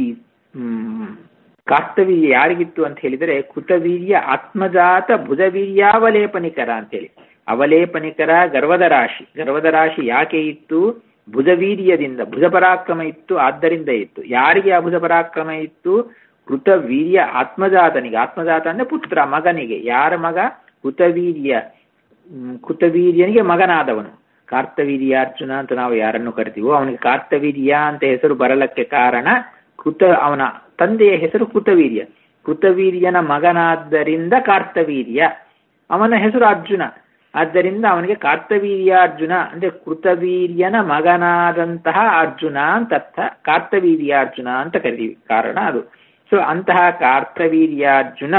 ಕಾರ್ತವೀರ್ಯ ಯಾರಿಗಿತ್ತು ಅಂತ ಹೇಳಿದರೆ ಕೃತವೀರ್ಯ ಆತ್ಮಜಾತ ಭುಜವೀರ್ಯಾವಲೇಪನಿಕರ ಅಂತೇಳಿ ಅವಲೇಪನಿಕರ ಗರ್ವದ ರಾಶಿ ಗರ್ವದ ರಾಶಿ ಯಾಕೆ ಇತ್ತು ಭುಜವೀರ್ಯದಿಂದ ಭುಜ ಪರಾಕ್ರಮ ಇತ್ತು ಆದ್ದರಿಂದ ಇತ್ತು ಯಾರಿಗೆ ಆ ಭುಜ ಪರಾಕ್ರಮ ಇತ್ತು ಕೃತವೀರ್ಯ ಆತ್ಮಜಾತನಿಗೆ ಆತ್ಮಜಾತ ಅಂದ್ರೆ ಪುತ್ರ ಮಗನಿಗೆ ಯಾರ ಮಗ ಕೃತವೀರ್ಯ ಕೃತವೀರ್ಯನಿಗೆ ಮಗನಾದವನು ಕಾರ್ತವೀರ್ಯ ಅರ್ಜುನ ಅಂತ ನಾವು ಯಾರನ್ನು ಕರಿತೀವೋ ಅವನಿಗೆ ಕಾರ್ತವೀರ್ಯ ಅಂತ ಹೆಸರು ಬರಲಕ್ಕೆ ಕಾರಣ ಕೃತ ಅವನ ತಂದೆಯ ಹೆಸರು ಕೃತವೀರ್ಯ ಕೃತವೀರ್ಯನ ಮಗನಾದ್ದರಿಂದ ಕಾರ್ತವೀರ್ಯ ಅವನ ಹೆಸರು ಅರ್ಜುನ ಆದ್ದರಿಂದ ಅವನಿಗೆ ಕಾರ್ತವೀರ್ಯಾರ್ಜುನ ಅಂದ್ರೆ ಕೃತವೀರ್ಯನ ಮಗನಾದಂತಹ ಅರ್ಜುನ ಅಂತ ಅರ್ಥ ಕಾರ್ತವೀರ್ಯಾರ್ಜುನ ಅಂತ ಕರಿತೀವಿ ಕಾರಣ ಅದು ಸೊ ಅಂತಹ ಕಾರ್ತವೀರ್ಯಾರ್ಜುನ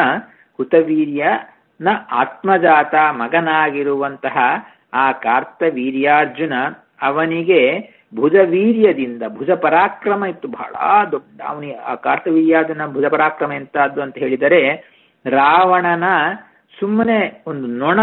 ಕೃತವೀರ್ಯನ ಆತ್ಮಜಾತ ಮಗನಾಗಿರುವಂತಹ ಆ ಕಾರ್ತವೀರ್ಯಾರ್ಜುನ ಅವನಿಗೆ ಭುಜವೀರ್ಯದಿಂದ ಭುಜ ಪರಾಕ್ರಮ ಇತ್ತು ಬಹಳ ದೊಡ್ಡ ಅವನಿಗೆ ಆ ಕಾರ್ತವೀರ್ಯಾರ್ಜುನ ಭುಜ ಪರಾಕ್ರಮ ಎಂತದ್ದು ಅಂತ ಹೇಳಿದರೆ ರಾವಣನ ಸುಮ್ಮನೆ ಒಂದು ನೊಣ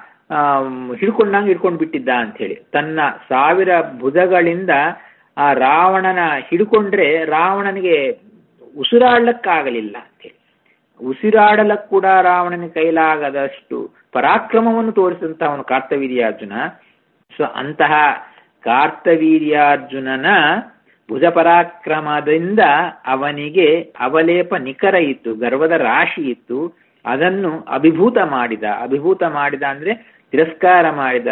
ಹಿಡ್ಕೊಂಡಂಗೆ ಹಿಡ್ಕೊಂಡು ಬಿಟ್ಟಿದ್ದ ಅಂತ ಹೇಳಿ ತನ್ನ ಸಾವಿರ ಭುಜಗಳಿಂದ ಆ ರಾವಣನ ಹಿಡ್ಕೊಂಡ್ರೆ ರಾವಣನಿಗೆ ಉಸಿರಾಡ್ಲಕ್ಕಾಗಲಿಲ್ಲ ಅಂತೇಳಿ ಉಸಿರಾಡಲಕ್ಕೆ ಕೂಡ ರಾವಣನ ಕೈಲಾಗದಷ್ಟು ಪರಾಕ್ರಮವನ್ನು ತೋರಿಸಿದಂತ ಅವನು ಕಾರ್ತವೀರ್ಯಾರ್ಜುನ ಸೊ ಅಂತಹ ಕಾರ್ತವೀರ್ಯಾರ್ಜುನನ ಭುಜ ಪರಾಕ್ರಮದಿಂದ ಅವನಿಗೆ ಅವಲೇಪ ನಿಖರ ಇತ್ತು ಗರ್ವದ ರಾಶಿ ಇತ್ತು ಅದನ್ನು ಅಭಿಭೂತ ಮಾಡಿದ ಅಭಿಭೂತ ಮಾಡಿದ ಅಂದ್ರೆ ತಿರಸ್ಕಾರ ಮಾಡಿದ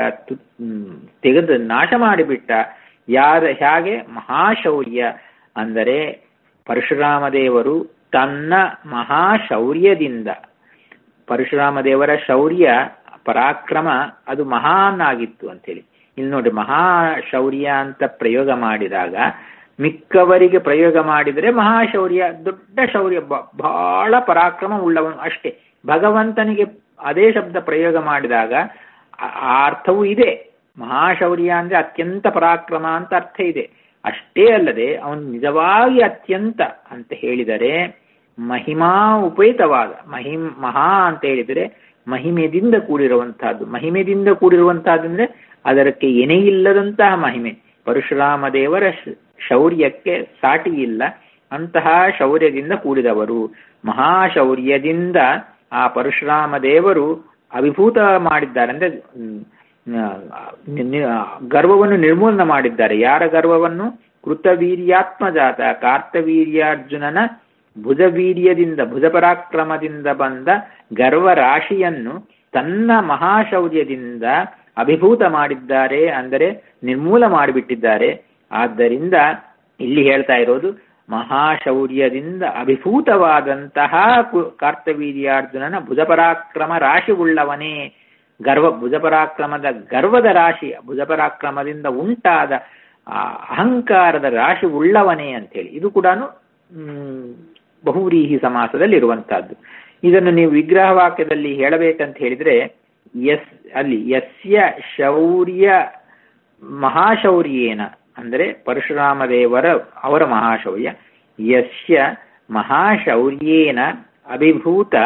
ತೆಗೆದು ನಾಶ ಮಾಡಿಬಿಟ್ಟ ಯಾರ ಹೇಗೆ ಮಹಾಶೌರ್ಯ ಅಂದರೆ ಪರಶುರಾಮ ದೇವರು ತನ್ನ ಮಹಾಶೌರ್ಯದಿಂದ ಪರಶುರಾಮ ದೇವರ ಶೌರ್ಯ ಪರಾಕ್ರಮ ಅದು ಮಹಾನ್ ಆಗಿತ್ತು ಅಂತೇಳಿ ಇಲ್ಲಿ ನೋಡಿ ಮಹಾಶೌರ್ಯ ಅಂತ ಪ್ರಯೋಗ ಮಾಡಿದಾಗ ಮಿಕ್ಕವರಿಗೆ ಪ್ರಯೋಗ ಮಾಡಿದರೆ ಮಹಾಶೌರ್ಯ ದೊಡ್ಡ ಶೌರ್ಯ ಬಹಳ ಪರಾಕ್ರಮ ಉಳ್ಳವನು ಅಷ್ಟೇ ಭಗವಂತನಿಗೆ ಅದೇ ಶಬ್ದ ಪ್ರಯೋಗ ಮಾಡಿದಾಗ ಆ ಅರ್ಥವೂ ಇದೆ ಮಹಾಶೌರ್ಯ ಅಂದ್ರೆ ಅತ್ಯಂತ ಪರಾಕ್ರಮ ಅಂತ ಅರ್ಥ ಇದೆ ಅಷ್ಟೇ ಅಲ್ಲದೆ ಅವನು ನಿಜವಾಗಿ ಅತ್ಯಂತ ಅಂತ ಹೇಳಿದರೆ ಮಹಿಮಾ ಉಪೇತವಾದ ಮಹಿಮ್ ಮಹಾ ಅಂತ ಹೇಳಿದರೆ ಮಹಿಮೆದಿಂದ ಕೂಡಿರುವಂತಹದ್ದು ಮಹಿಮೆದಿಂದ ಕೂಡಿರುವಂತಹದ್ದಂದ್ರೆ ಅದಕ್ಕೆ ಎನೆ ಇಲ್ಲದಂತಹ ಮಹಿಮೆ ಪರಶುರಾಮ ದೇವರ ಶೌರ್ಯಕ್ಕೆ ಸಾಟಿ ಇಲ್ಲ ಅಂತಹ ಶೌರ್ಯದಿಂದ ಕೂಡಿದವರು ಮಹಾಶೌರ್ಯದಿಂದ ಆ ಪರಶುರಾಮ ದೇವರು ಅಭಿಭೂತ ಮಾಡಿದ್ದಾರೆ ಅಂದ್ರೆ ಗರ್ವವನ್ನು ನಿರ್ಮೂಲನ ಮಾಡಿದ್ದಾರೆ ಯಾರ ಗರ್ವವನ್ನು ಕೃತವೀರ್ಯಾತ್ಮಜಾತ ಕಾರ್ತವೀರ್ಯಾರ್ಜುನನ ಭುಜವೀರ್ಯದಿಂದ ಭುಜಪರಾಕ್ರಮದಿಂದ ಬಂದ ಗರ್ವ ರಾಶಿಯನ್ನು ತನ್ನ ಮಹಾಶೌರ್ಯದಿಂದ ಅಭಿಭೂತ ಮಾಡಿದ್ದಾರೆ ಅಂದರೆ ನಿರ್ಮೂಲ ಮಾಡಿಬಿಟ್ಟಿದ್ದಾರೆ ಆದ್ದರಿಂದ ಇಲ್ಲಿ ಹೇಳ್ತಾ ಇರೋದು ಮಹಾಶೌರ್ಯದಿಂದ ಅಭಿಭೂತವಾದಂತಹ ಕಾರ್ತವೀರ್ಯಾರ್ಜುನನ ಭುಜಪರಾಕ್ರಮ ರಾಶಿವುಳ್ಳವನೇ ಗರ್ವ ಭುಜಪರಾಕ್ರಮದ ಗರ್ವದ ರಾಶಿ ಭುಜಪರಾಕ್ರಮದಿಂದ ಉಂಟಾದ ಅಹಂಕಾರದ ರಾಶಿ ಉಳ್ಳವನೇ ಅಂತೇಳಿ ಇದು ಕೂಡ ಬಹುವ್ರೀಹಿ ಸಮಾಸದಲ್ಲಿ ಇರುವಂತಹದ್ದು ಇದನ್ನು ನೀವು ವಿಗ್ರಹ ವಾಕ್ಯದಲ್ಲಿ ಹೇಳಬೇಕಂತ ಹೇಳಿದ್ರೆ ಎಸ್ ಅಲ್ಲಿ ಯಸ್ಯ ಶೌರ್ಯ ಮಹಾಶೌರ್ಯೇನ ಅಂದರೆ ಪರಶುರಾಮ ದೇವರ ಅವರ ಮಹಾಶೌರ್ಯ ಯಸ್ಯ ಮಹಾಶೌರ್ಯೇನ ಅಭಿಭೂತ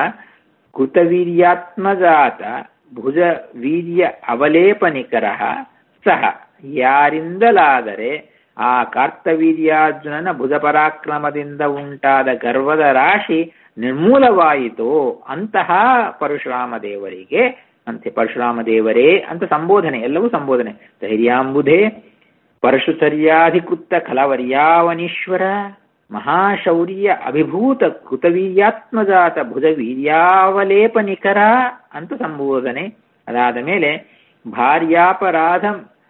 ಕೃತವೀರ್ಯಾತ್ಮಜಾತ ಭುಜ ವೀರ್ಯ ಅವಲೇಪನಿಕರ ಸಹ ಯಾರಿಂದಲಾದರೆ ಆ ಕಾರ್ತವೀರ್ಯಾರ್ಜುನನ ಭುಜಪರಾಕ್ರಮದಿಂದ ಉಂಟಾದ ಗರ್ವದ ರಾಶಿ ನಿರ್ಮೂಲವಾಯಿತೋ ಅಂತಹ ಪರಶುರಾಮ ದೇವರಿಗೆ ಅಂತೆ ಪರಶುರಾಮ ದೇವರೇ ಅಂತ ಸಂಬೋಧನೆ ಎಲ್ಲವೂ ಸಂಬೋಧನೆ ಧೈರ್ಯಾಂಬುಧೇ ಪರಶುಚರ್ಯಾಧಿಕೃತ ಕಲವರ್ಯಾವನೀಶ್ವರ ಮಹಾಶೌರ್ಯ ಅಭಿಭೂತ ಕೃತವೀರ್ಯಾತ್ಮಜಾತ ಭುಜ ವೀರ್ಯಾವಲೇಪನಿಕರ ಅಂತ ಸಂಬೋಧನೆ ಅದಾದ ಮೇಲೆ ಭಾರ್ಯಾಪರಾಧ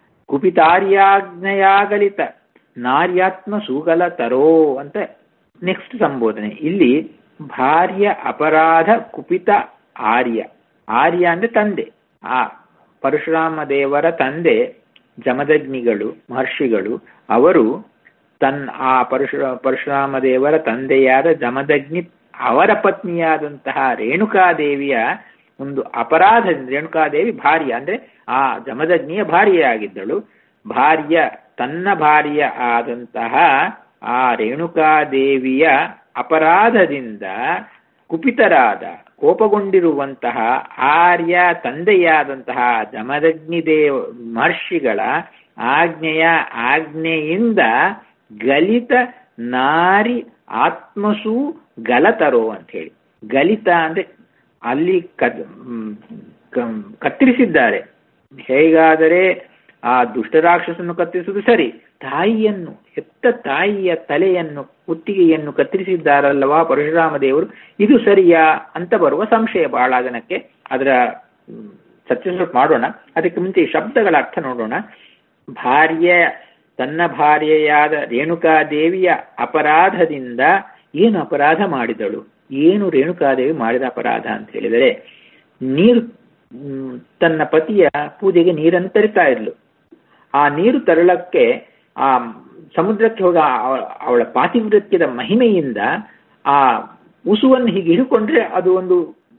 ಕುಪಿತಾರ್ಯಾಜ್ಞೆಯಾಗಲಿತ ನಾರ್ಯಾತ್ಮ ಸೂಗಲ ತರೋ ಅಂತ ನೆಕ್ಸ್ಟ್ ಸಂಬೋಧನೆ ಇಲ್ಲಿ ಭಾರ್ಯ ಅಪರಾಧ ಕುಪಿತ ಆರ್ಯ ಆರ್ಯ ಅಂದ್ರೆ ತಂದೆ ಆ ಪರಶುರಾಮ ದೇವರ ತಂದೆ ಜಮದಗ್ನಿಗಳು ಮಹರ್ಷಿಗಳು ಅವರು ತನ್ನ ಆ ಪರಶುರ ಪರಶುರಾಮ ದೇವರ ತಂದೆಯಾದ ಜಮದಗ್ನಿ ಅವರ ಪತ್ನಿಯಾದಂತಹ ರೇಣುಕಾದೇವಿಯ ಒಂದು ಅಪರಾಧ ರೇಣುಕಾದೇವಿ ಭಾರ್ಯ ಅಂದ್ರೆ ಆ ಜಮದಗ್ನಿಯ ಭಾರ್ಯೆಯಾಗಿದ್ದಳು ಭಾರ್ಯ ತನ್ನ ಭಾರ್ಯ ಆದಂತಹ ಆ ರೇಣುಕಾದೇವಿಯ ಅಪರಾಧದಿಂದ ಕುಪಿತರಾದ ಕೋಪಗೊಂಡಿರುವಂತಹ ಆರ್ಯ ತಂದೆಯಾದಂತಹ ಜಮದಗ್ನಿ ದೇವ ಮಹರ್ಷಿಗಳ ಆಜ್ಞೆಯ ಆಜ್ಞೆಯಿಂದ ಗಲಿತ ನಾರಿ ಆತ್ಮಸು ಗಲತರೋ ಅಂತ ಹೇಳಿ ಗಲಿತ ಅಂದ್ರೆ ಅಲ್ಲಿ ಕತ್ತರಿಸಿದ್ದಾರೆ ಹೇಗಾದರೆ ಆ ದುಷ್ಟರಾಕ್ಷಸನ್ನು ಕತ್ತರಿಸುವುದು ಸರಿ ತಾಯಿಯನ್ನು ಹೆತ್ತ ತಾಯಿಯ ತಲೆಯನ್ನು ಕುತ್ತಿಗೆಯನ್ನು ಕತ್ತರಿಸಿದ್ದಾರಲ್ಲವಾ ಪರಶುರಾಮ ದೇವರು ಇದು ಸರಿಯಾ ಅಂತ ಬರುವ ಸಂಶಯ ಬಹಳ ಜನಕ್ಕೆ ಅದರ ಚರ್ಚೆ ಸ್ವಲ್ಪ ಮಾಡೋಣ ಅದಕ್ಕೆ ಮುಂಚೆ ಶಬ್ದಗಳ ಅರ್ಥ ನೋಡೋಣ ಭಾರ್ಯ ತನ್ನ ಭಾರ್ಯೆಯಾದ ರೇಣುಕಾದೇವಿಯ ಅಪರಾಧದಿಂದ ಏನು ಅಪರಾಧ ಮಾಡಿದಳು ಏನು ರೇಣುಕಾದೇವಿ ಮಾಡಿದ ಅಪರಾಧ ಅಂತ ಹೇಳಿದರೆ ನೀರು ತನ್ನ ಪತಿಯ ಪೂಜೆಗೆ ನೀರನ್ನು ತರಿತಾ ಇದ್ಲು ಆ ನೀರು ತರಳಕ್ಕೆ ಆ ಸಮುದ್ರಕ್ಕೆ ಹೋಗ ಅವಳ ಪಾತಿವೃತ್ಯದ ಮಹಿಮೆಯಿಂದ ಆ ಉಸುವನ್ನು ಹೀಗೆ ಹಿಡ್ಕೊಂಡ್ರೆ ಅದು ಒಂದು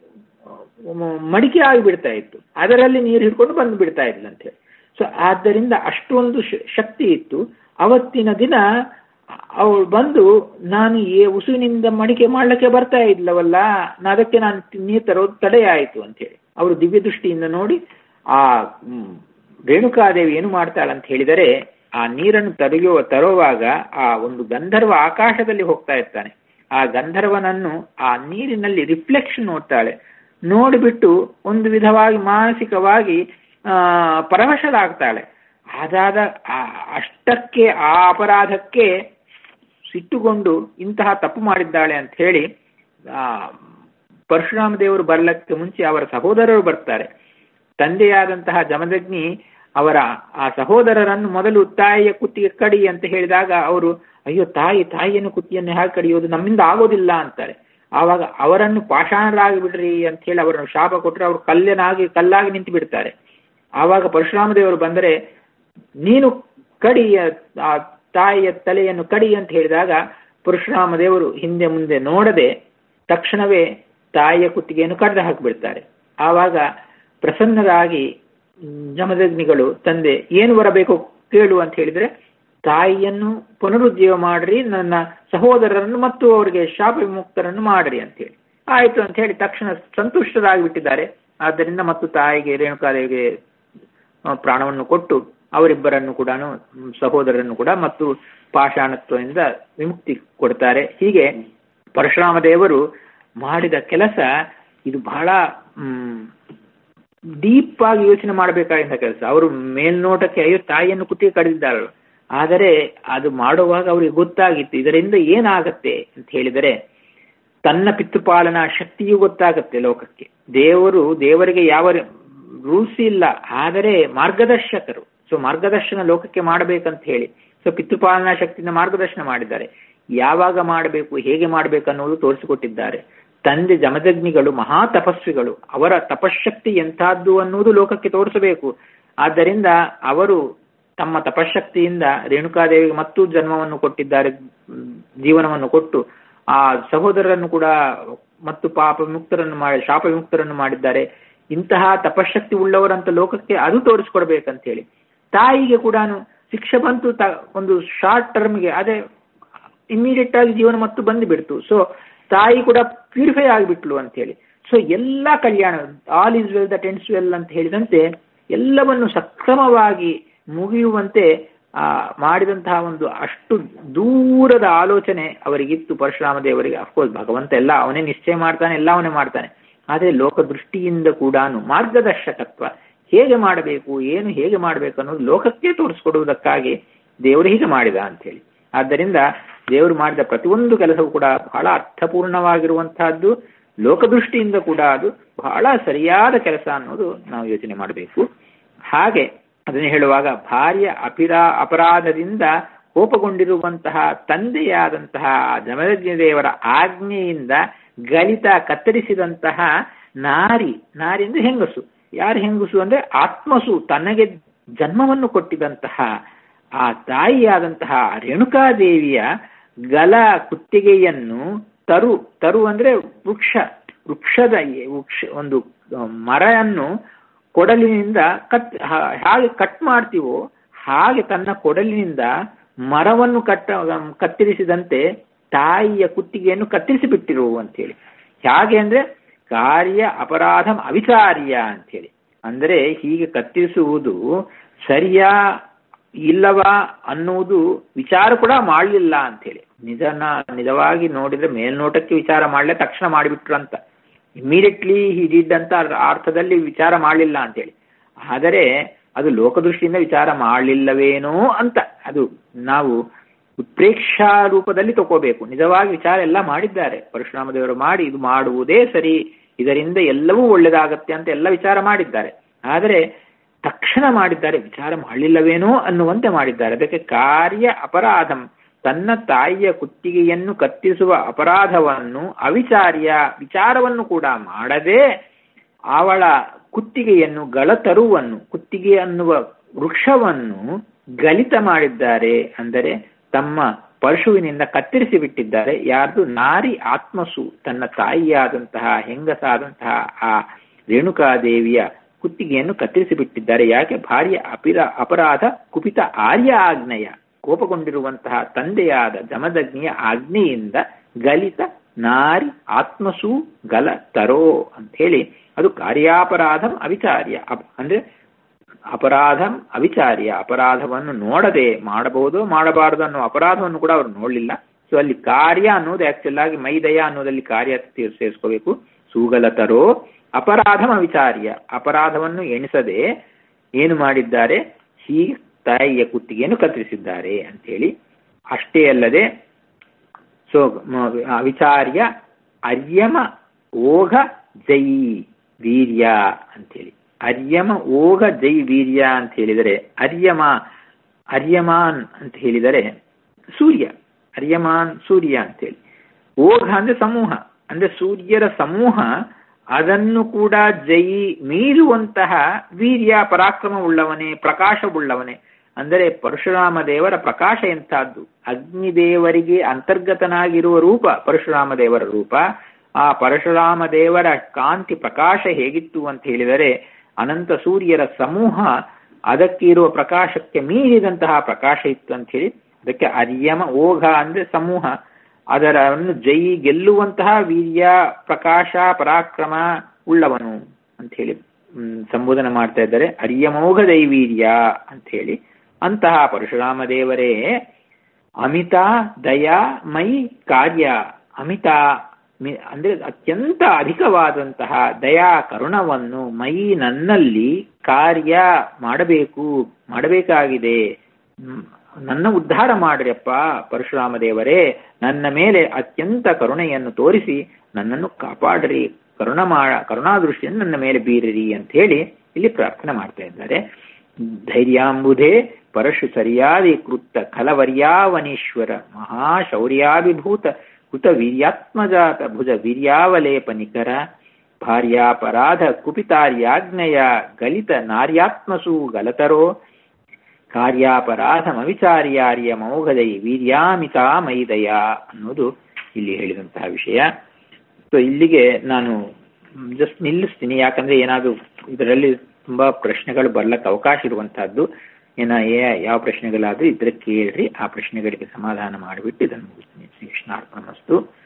ಮಡಿಕೆ ಆಗಿ ಬಿಡ್ತಾ ಇತ್ತು ಅದರಲ್ಲಿ ನೀರು ಹಿಡ್ಕೊಂಡು ಬಂದು ಬಿಡ್ತಾ ಇದ್ಲಂತೆ ಸೊ ಆದ್ದರಿಂದ ಅಷ್ಟೊಂದು ಶಕ್ತಿ ಇತ್ತು ಅವತ್ತಿನ ದಿನ ಅವಳು ಬಂದು ನಾನು ಏ ಉಸುವಿನಿಂದ ಮಡಿಕೆ ಮಾಡ್ಲಿಕ್ಕೆ ಬರ್ತಾ ಇದ್ಲವಲ್ಲ ಅದಕ್ಕೆ ನಾನು ನೀರು ತರೋದು ತಡೆ ಆಯಿತು ಅಂತೇಳಿ ಅವರು ದಿವ್ಯ ದೃಷ್ಟಿಯಿಂದ ನೋಡಿ ಆ ರೇಣುಕಾದೇವಿ ಏನು ಮಾಡ್ತಾಳಂತ ಹೇಳಿದರೆ ಆ ನೀರನ್ನು ತರೆಯುವ ತರುವಾಗ ಆ ಒಂದು ಗಂಧರ್ವ ಆಕಾಶದಲ್ಲಿ ಹೋಗ್ತಾ ಇರ್ತಾನೆ ಆ ಗಂಧರ್ವನನ್ನು ಆ ನೀರಿನಲ್ಲಿ ರಿಫ್ಲೆಕ್ಷನ್ ನೋಡ್ತಾಳೆ ನೋಡಿಬಿಟ್ಟು ಒಂದು ವಿಧವಾಗಿ ಮಾನಸಿಕವಾಗಿ ಆ ಪರವಶರಾಗ್ತಾಳೆ ಅದಾದ ಅಷ್ಟಕ್ಕೆ ಆ ಅಪರಾಧಕ್ಕೆ ಸಿಟ್ಟುಕೊಂಡು ಇಂತಹ ತಪ್ಪು ಮಾಡಿದ್ದಾಳೆ ಅಂತ ಹೇಳಿ ಆ ಪರಶುರಾಮ ದೇವರು ಬರ್ಲಕ್ಕೆ ಮುಂಚೆ ಅವರ ಸಹೋದರರು ಬರ್ತಾರೆ ತಂದೆಯಾದಂತಹ ಜಮದಗ್ನಿ ಅವರ ಆ ಸಹೋದರರನ್ನು ಮೊದಲು ತಾಯಿಯ ಕುತ್ತಿಗೆ ಕಡಿ ಅಂತ ಹೇಳಿದಾಗ ಅವರು ಅಯ್ಯೋ ತಾಯಿ ತಾಯಿಯನ್ನು ಕುತ್ತಿಯನ್ನು ಹೇಗೆ ಕಡಿಯೋದು ನಮ್ಮಿಂದ ಆಗೋದಿಲ್ಲ ಅಂತಾರೆ ಆವಾಗ ಅವರನ್ನು ಪಾಷಾಣರಾಗಿ ಬಿಡ್ರಿ ಅಂತ ಹೇಳಿ ಅವರನ್ನು ಶಾಪ ಕೊಟ್ಟರೆ ಅವರು ಕಲ್ಲನಾಗಿ ಕಲ್ಲಾಗಿ ನಿಂತು ಬಿಡ್ತಾರೆ ಆವಾಗ ಪರಶುರಾಮ ದೇವರು ಬಂದರೆ ನೀನು ಕಡಿ ಆ ತಾಯಿಯ ತಲೆಯನ್ನು ಕಡಿ ಅಂತ ಹೇಳಿದಾಗ ಪರಶುರಾಮ ದೇವರು ಹಿಂದೆ ಮುಂದೆ ನೋಡದೆ ತಕ್ಷಣವೇ ತಾಯಿಯ ಕುತ್ತಿಗೆಯನ್ನು ಕಡ್ದು ಹಾಕಿಬಿಡ್ತಾರೆ ಆವಾಗ ಪ್ರಸನ್ನರಾಗಿ ಜಮದಗ್ನಿಗಳು ತಂದೆ ಏನು ಬರಬೇಕು ಕೇಳು ಅಂತ ಹೇಳಿದ್ರೆ ತಾಯಿಯನ್ನು ಪುನರುಜ್ಜೀವ ಮಾಡ್ರಿ ನನ್ನ ಸಹೋದರರನ್ನು ಮತ್ತು ಅವರಿಗೆ ಶಾಪ ವಿಮುಕ್ತರನ್ನು ಮಾಡ್ರಿ ಅಂತೇಳಿ ಆಯ್ತು ಅಂತ ಹೇಳಿ ತಕ್ಷಣ ಸಂತುಷ್ಟರಾಗಿ ಬಿಟ್ಟಿದ್ದಾರೆ ಆದ್ದರಿಂದ ಮತ್ತು ತಾಯಿಗೆ ರೇಣುಕಾದೇವಿಗೆ ಪ್ರಾಣವನ್ನು ಕೊಟ್ಟು ಅವರಿಬ್ಬರನ್ನು ಕೂಡ ಸಹೋದರರನ್ನು ಕೂಡ ಮತ್ತು ಪಾಷಾಣತ್ವದಿಂದ ವಿಮುಕ್ತಿ ಕೊಡ್ತಾರೆ ಹೀಗೆ ಪರಶುರಾಮ ದೇವರು ಮಾಡಿದ ಕೆಲಸ ಇದು ಬಹಳ ಡೀಪ್ ಆಗಿ ಯೋಚನೆ ಮಾಡಬೇಕಾಗಿದ್ದ ಕೆಲಸ ಅವರು ಮೇಲ್ನೋಟಕ್ಕೆ ಅಯ್ಯೋ ತಾಯಿಯನ್ನು ಕುತ್ತಿಗೆ ಕಡಿದಿದ್ದಾರಲ್ಲ ಆದರೆ ಅದು ಮಾಡುವಾಗ ಅವರಿಗೆ ಗೊತ್ತಾಗಿತ್ತು ಇದರಿಂದ ಏನಾಗತ್ತೆ ಅಂತ ಹೇಳಿದರೆ ತನ್ನ ಪಿತೃಪಾಲನಾ ಶಕ್ತಿಯೂ ಗೊತ್ತಾಗತ್ತೆ ಲೋಕಕ್ಕೆ ದೇವರು ದೇವರಿಗೆ ಯಾವ ರೂಲ್ಸ್ ಇಲ್ಲ ಆದರೆ ಮಾರ್ಗದರ್ಶಕರು ಸೊ ಮಾರ್ಗದರ್ಶನ ಲೋಕಕ್ಕೆ ಮಾಡಬೇಕಂತ ಹೇಳಿ ಸೊ ಪಿತೃಪಾಲನಾ ಶಕ್ತಿಯಿಂದ ಮಾರ್ಗದರ್ಶನ ಮಾಡಿದ್ದಾರೆ ಯಾವಾಗ ಮಾಡಬೇಕು ಹೇಗೆ ಮಾಡಬೇಕು ಅನ್ನೋದು ತೋರಿಸಿಕೊಟ್ಟಿದ್ದಾರೆ ತಂದೆ ಜಮದಗ್ನಿಗಳು ಮಹಾ ತಪಸ್ವಿಗಳು ಅವರ ತಪಶಕ್ತಿ ಎಂಥದ್ದು ಅನ್ನುವುದು ಲೋಕಕ್ಕೆ ತೋರಿಸಬೇಕು ಆದ್ದರಿಂದ ಅವರು ತಮ್ಮ ತಪಶಕ್ತಿಯಿಂದ ರೇಣುಕಾದೇವಿಗೆ ಮತ್ತೂ ಜನ್ಮವನ್ನು ಕೊಟ್ಟಿದ್ದಾರೆ ಜೀವನವನ್ನು ಕೊಟ್ಟು ಆ ಸಹೋದರರನ್ನು ಕೂಡ ಮತ್ತು ಪಾಪ ವಿಮುಕ್ತರನ್ನು ಮಾಡಿ ಶಾಪ ವಿಮುಕ್ತರನ್ನು ಮಾಡಿದ್ದಾರೆ ಇಂತಹ ತಪಶಕ್ತಿ ಉಳ್ಳವರಂತ ಲೋಕಕ್ಕೆ ಅದು ತೋರಿಸ್ಕೊಡ್ಬೇಕಂತ ಹೇಳಿ ತಾಯಿಗೆ ಕೂಡ ಶಿಕ್ಷೆ ಬಂತು ತ ಒಂದು ಶಾರ್ಟ್ ಟರ್ಮ್ಗೆ ಅದೇ ಇಮಿಡಿಯೇಟ್ ಆಗಿ ಜೀವನ ಮತ್ತು ಬಂದು ಬಿಡ್ತು ಸೊ ತಾಯಿ ಕೂಡ ಪ್ಯೂರಿಫೈ ಆಗಿಬಿಟ್ಲು ಅಂತ ಹೇಳಿ ಸೊ ಎಲ್ಲ ಕಲ್ಯಾಣ all is well that ends well ಅಂತ ಹೇಳಿದಂತೆ ಎಲ್ಲವನ್ನು ಸಕ್ರಮವಾಗಿ ಮುಗಿಯುವಂತೆ ಆ ಮಾಡಿದಂತಹ ಒಂದು ಅಷ್ಟು ದೂರದ ಆಲೋಚನೆ ಅವರಿಗಿತ್ತು ಪರಶುರಾಮ ದೇವರಿಗೆ ಅಫ್ಕೋರ್ಸ್ ಭಗವಂತ ಎಲ್ಲ ಅವನೇ ನಿಶ್ಚಯ ಮಾಡ್ತಾನೆ ಎಲ್ಲ ಅವನೇ ಮಾಡ್ತಾನೆ ಆದರೆ ಲೋಕದೃಷ್ಟಿಯಿಂದ ಕೂಡ ಮಾರ್ಗದರ್ಶಕತ್ವ ಹೇಗೆ ಮಾಡಬೇಕು ಏನು ಹೇಗೆ ಮಾಡಬೇಕು ಅನ್ನೋದು ಲೋಕಕ್ಕೆ ತೋರಿಸ್ಕೊಡುವುದಕ್ಕಾಗಿ ದೇವರು ಹೀಗೆ ಮಾಡಿದ ಅಂತ ಹೇಳಿ ಆದ್ದರಿಂದ ದೇವರು ಮಾಡಿದ ಪ್ರತಿಯೊಂದು ಕೆಲಸವೂ ಕೂಡ ಬಹಳ ಅರ್ಥಪೂರ್ಣವಾಗಿರುವಂತಹದ್ದು ಲೋಕದೃಷ್ಟಿಯಿಂದ ಕೂಡ ಅದು ಬಹಳ ಸರಿಯಾದ ಕೆಲಸ ಅನ್ನೋದು ನಾವು ಯೋಚನೆ ಮಾಡಬೇಕು ಹಾಗೆ ಅದನ್ನು ಹೇಳುವಾಗ ಭಾರ್ಯ ಅಪಿರಾ ಅಪರಾಧದಿಂದ ಕೋಪಗೊಂಡಿರುವಂತಹ ತಂದೆಯಾದಂತಹ ಜಮದಗ್ನಿ ದೇವರ ಆಜ್ಞೆಯಿಂದ ಗಲಿತ ಕತ್ತರಿಸಿದಂತಹ ನಾರಿ ನಾರಿ ಅಂದ್ರೆ ಹೆಂಗಸು ಯಾರು ಹೆಂಗಸು ಅಂದ್ರೆ ಆತ್ಮಸು ತನಗೆ ಜನ್ಮವನ್ನು ಕೊಟ್ಟಿದಂತಹ ಆ ತಾಯಿಯಾದಂತಹ ರೇಣುಕಾದೇವಿಯ ಗಲ ಕುತ್ತಿಗೆಯನ್ನು ತರು ತರು ಅಂದ್ರೆ ವೃಕ್ಷ ವೃಕ್ಷದ ವೃಕ್ಷ ಒಂದು ಮರವನ್ನು ಕೊಡಲಿನಿಂದ ಕಟ್ ಹಾಗೆ ಕಟ್ ಮಾಡ್ತೀವೋ ಹಾಗೆ ತನ್ನ ಕೊಡಲಿನಿಂದ ಮರವನ್ನು ಕಟ್ಟ ಕತ್ತರಿಸಿದಂತೆ ತಾಯಿಯ ಕುತ್ತಿಗೆಯನ್ನು ಕತ್ತರಿಸಿ ಬಿಟ್ಟಿರು ಅಂತೇಳಿ ಹೇಗೆ ಅಂದ್ರೆ ಕಾರ್ಯ ಅಪರಾಧ ಅವಿಚಾರ್ಯ ಅಂತೇಳಿ ಅಂದರೆ ಹೀಗೆ ಕತ್ತರಿಸುವುದು ಸರಿಯಾ ಇಲ್ಲವಾ ಅನ್ನುವುದು ವಿಚಾರ ಕೂಡ ಮಾಡಲಿಲ್ಲ ಅಂತೇಳಿ ನಿಜನ ನಿಜವಾಗಿ ನೋಡಿದ್ರೆ ಮೇಲ್ನೋಟಕ್ಕೆ ವಿಚಾರ ಮಾಡಲೇ ತಕ್ಷಣ ಮಾಡಿಬಿಟ್ರು ಅಂತ ಇಮಿಡಿಯೇಟ್ಲಿ ಹಿ ಡಿಡ್ ಅಂತ ಅರ್ಥದಲ್ಲಿ ವಿಚಾರ ಮಾಡಲಿಲ್ಲ ಅಂತೇಳಿ ಆದರೆ ಅದು ಲೋಕದೃಷ್ಟಿಯಿಂದ ವಿಚಾರ ಮಾಡಲಿಲ್ಲವೇನೋ ಅಂತ ಅದು ನಾವು ಉತ್ಪ್ರೇಕ್ಷಾ ರೂಪದಲ್ಲಿ ತಗೋಬೇಕು ನಿಜವಾಗಿ ವಿಚಾರ ಎಲ್ಲ ಮಾಡಿದ್ದಾರೆ ಪರಶುರಾಮ ದೇವರು ಮಾಡಿ ಇದು ಮಾಡುವುದೇ ಸರಿ ಇದರಿಂದ ಎಲ್ಲವೂ ಒಳ್ಳೆದಾಗತ್ತೆ ಅಂತ ಎಲ್ಲ ವಿಚಾರ ಮಾಡಿದ್ದಾರೆ ಆದರೆ ತಕ್ಷಣ ಮಾಡಿದ್ದಾರೆ ವಿಚಾರ ಮಾಡಲಿಲ್ಲವೇನೋ ಅನ್ನುವಂತೆ ಮಾಡಿದ್ದಾರೆ ಅದಕ್ಕೆ ಕಾರ್ಯ ಅಪರಾಧಂ ತನ್ನ ತಾಯಿಯ ಕುತ್ತಿಗೆಯನ್ನು ಕತ್ತಿಸುವ ಅಪರಾಧವನ್ನು ಅವಿಚಾರ್ಯ ವಿಚಾರವನ್ನು ಕೂಡ ಮಾಡದೆ ಅವಳ ಕುತ್ತಿಗೆಯನ್ನು ಗಳತರುವನ್ನು ಕುತ್ತಿಗೆ ಅನ್ನುವ ವೃಕ್ಷವನ್ನು ಗಲಿತ ಮಾಡಿದ್ದಾರೆ ಅಂದರೆ ತಮ್ಮ ಪರಶುವಿನಿಂದ ಕತ್ತರಿಸಿ ಬಿಟ್ಟಿದ್ದಾರೆ ಯಾರ್ದು ನಾರಿ ಆತ್ಮಸು ತನ್ನ ತಾಯಿಯಾದಂತಹ ಹೆಂಗಸಾದಂತಹ ಆ ರೇಣುಕಾದೇವಿಯ ಕುತ್ತಿಗೆಯನ್ನು ಕತ್ತರಿಸಿ ಬಿಟ್ಟಿದ್ದಾರೆ ಯಾಕೆ ಭಾರ್ಯ ಅಪಿರ ಅಪರಾಧ ಕುಪಿತ ಆರ್ಯ ಆಜ್ಞೆಯ ಕೋಪಗೊಂಡಿರುವಂತಹ ತಂದೆಯಾದ ಜಮದಗ್ನಿಯ ಆಜ್ಞೆಯಿಂದ ಗಲಿತ ನಾರಿ ಆತ್ಮಸು ಗಲ ತರೋ ಅಂತ ಹೇಳಿ ಅದು ಕಾರ್ಯಾಪರಾಧಂ ಅವಿಚಾರ್ಯ ಅಂದ್ರೆ ಅಪರಾಧಂ ಅವಿಚಾರ್ಯ ಅಪರಾಧವನ್ನು ನೋಡದೆ ಮಾಡಬಹುದು ಮಾಡಬಾರದು ಅನ್ನೋ ಅಪರಾಧವನ್ನು ಕೂಡ ಅವರು ನೋಡಲಿಲ್ಲ ಸೊ ಅಲ್ಲಿ ಕಾರ್ಯ ಅನ್ನೋದು ಆಕ್ಚುಲ್ ಆಗಿ ಮೈದಯ ಅನ್ನೋದಲ್ಲಿ ಕಾರ್ಯ ಸೇರಿಸ್ಕೋಬೇಕು ಸೂಗಲತರೋ ಅಪರಾಧಂ ಅವಿಚಾರ್ಯ ಅಪರಾಧವನ್ನು ಎಣಿಸದೆ ಏನು ಮಾಡಿದ್ದಾರೆ ಹೀಗೆ ತಾಯಿಯ ಕುತ್ತಿಗೆಯನ್ನು ಕತ್ತರಿಸಿದ್ದಾರೆ ಅಂತೇಳಿ ಅಷ್ಟೇ ಅಲ್ಲದೆ ಸೊ ವಿಚಾರ್ಯ ಅರ್ಯಮ ಓಘ ಜೈ ವೀರ್ಯ ಅಂತೇಳಿ ಅರ್ಯಮ ಓಘ ಜೈ ವೀರ್ಯ ಅಂತ ಹೇಳಿದರೆ ಅರ್ಯಮ ಅರ್ಯಮಾನ್ ಅಂತ ಹೇಳಿದರೆ ಸೂರ್ಯ ಅರ್ಯಮಾನ್ ಸೂರ್ಯ ಅಂತೇಳಿ ಓಘ ಅಂದ್ರೆ ಸಮೂಹ ಅಂದ್ರೆ ಸೂರ್ಯರ ಸಮೂಹ ಅದನ್ನು ಕೂಡ ಜೈ ಮೀರುವಂತಹ ವೀರ್ಯ ಪರಾಕ್ರಮವುಳ್ಳವನೇ ಪ್ರಕಾಶವುಳ್ಳವನೇ ಅಂದರೆ ಪರಶುರಾಮ ದೇವರ ಪ್ರಕಾಶ ಎಂಥದ್ದು ಅಗ್ನಿದೇವರಿಗೆ ಅಂತರ್ಗತನಾಗಿರುವ ರೂಪ ಪರಶುರಾಮ ದೇವರ ರೂಪ ಆ ಪರಶುರಾಮ ದೇವರ ಕಾಂತಿ ಪ್ರಕಾಶ ಹೇಗಿತ್ತು ಅಂತ ಹೇಳಿದರೆ ಅನಂತ ಸೂರ್ಯರ ಸಮೂಹ ಅದಕ್ಕೆ ಇರುವ ಪ್ರಕಾಶಕ್ಕೆ ಮೀರಿದಂತಹ ಪ್ರಕಾಶ ಇತ್ತು ಅಂತ ಹೇಳಿ ಅದಕ್ಕೆ ಅರ್ಯಮ ಓಘ ಅಂದ್ರೆ ಸಮೂಹ ಅದರನ್ನು ಜೈ ಗೆಲ್ಲುವಂತಹ ವೀರ್ಯ ಪ್ರಕಾಶ ಪರಾಕ್ರಮ ಉಳ್ಳವನು ಅಂತ ಹೇಳಿ ಸಂಬೋಧನೆ ಮಾಡ್ತಾ ಇದ್ದಾರೆ ಅರ್ಯಮೋಘ ದೈವೀರ್ಯ ಅಂತ ಹೇಳಿ ಅಂತಹ ಪರಶುರಾಮ ದೇವರೇ ಅಮಿತಾ ದಯಾ ಮೈ ಕಾರ್ಯ ಅಮಿತಾ ಅಂದ್ರೆ ಅತ್ಯಂತ ಅಧಿಕವಾದಂತಹ ದಯಾ ಕರುಣವನ್ನು ಮೈ ನನ್ನಲ್ಲಿ ಕಾರ್ಯ ಮಾಡಬೇಕು ಮಾಡಬೇಕಾಗಿದೆ ನನ್ನ ಉದ್ಧಾರ ಮಾಡ್ರಪ್ಪ ಪರಶುರಾಮ ದೇವರೇ ನನ್ನ ಮೇಲೆ ಅತ್ಯಂತ ಕರುಣೆಯನ್ನು ತೋರಿಸಿ ನನ್ನನ್ನು ಕಾಪಾಡ್ರಿ ಕರುಣ ಮಾಡ ಕರುಣಾದೃಷ್ಟಿಯನ್ನು ನನ್ನ ಮೇಲೆ ಬೀರಿರಿ ಅಂತ ಹೇಳಿ ಇಲ್ಲಿ ಪ್ರಾರ್ಥನೆ ಮಾಡ್ತಾ ಇದ್ದಾರೆ ಧೈರ್ಯಾಂಬುಧೇ ಪರಶು ಸರಿಯಾದಿಕೃತ್ತ ಖಲವರ್ಯಾವನೀಶ್ವರ ಮಹಾಶೌರ್ಯಾಭಿಭೂತ ಕೃತ ವೀರ್ಯಾತ್ಮಜಾತ ಭುಜ ವೀರ್ಯಾವಲೇಪ ನಿಖರ ಭಾರ್ಯಾಪರಾಧ ಕುಪಿತಾರ್ಯಾಜ್ಞೆಯ ಗಲಿತ ನಾರ್ಯಾತ್ಮಸು ಗಲತರೋ ಕಾರ್ಯಾಪರಾಧಮವಿಚಾರ್ಯಾರ್ಯ ಮೌಘದೈ ವೀರ್ಯಾಮಿತಾ ಮೈದಯ ಅನ್ನೋದು ಇಲ್ಲಿ ಹೇಳಿದಂತಹ ವಿಷಯ ಸೊ ಇಲ್ಲಿಗೆ ನಾನು ಜಸ್ಟ್ ನಿಲ್ಲಿಸ್ತೀನಿ ಯಾಕಂದ್ರೆ ಏನಾದರೂ ಇದರಲ್ಲಿ ತುಂಬಾ ಪ್ರಶ್ನೆಗಳು ಬರ್ಲಕ್ಕೆ ಅವಕಾಶ ಇರುವಂತಹದ್ದು ಏನ ಯಾವ ಪ್ರಶ್ನೆಗಳಾದ್ರೂ ಇದ್ರೆ ಕೇಳ್ರಿ ಆ ಪ್ರಶ್ನೆಗಳಿಗೆ ಸಮಾಧಾನ ಮಾಡಿಬಿಟ್ಟು ಇದನ್ನು ಮುಗಿಸ್ತೀನಿ ಶ್ರೀ ಕೃಷ್ಣಾರ್ಪಣ ಮಸ್ತು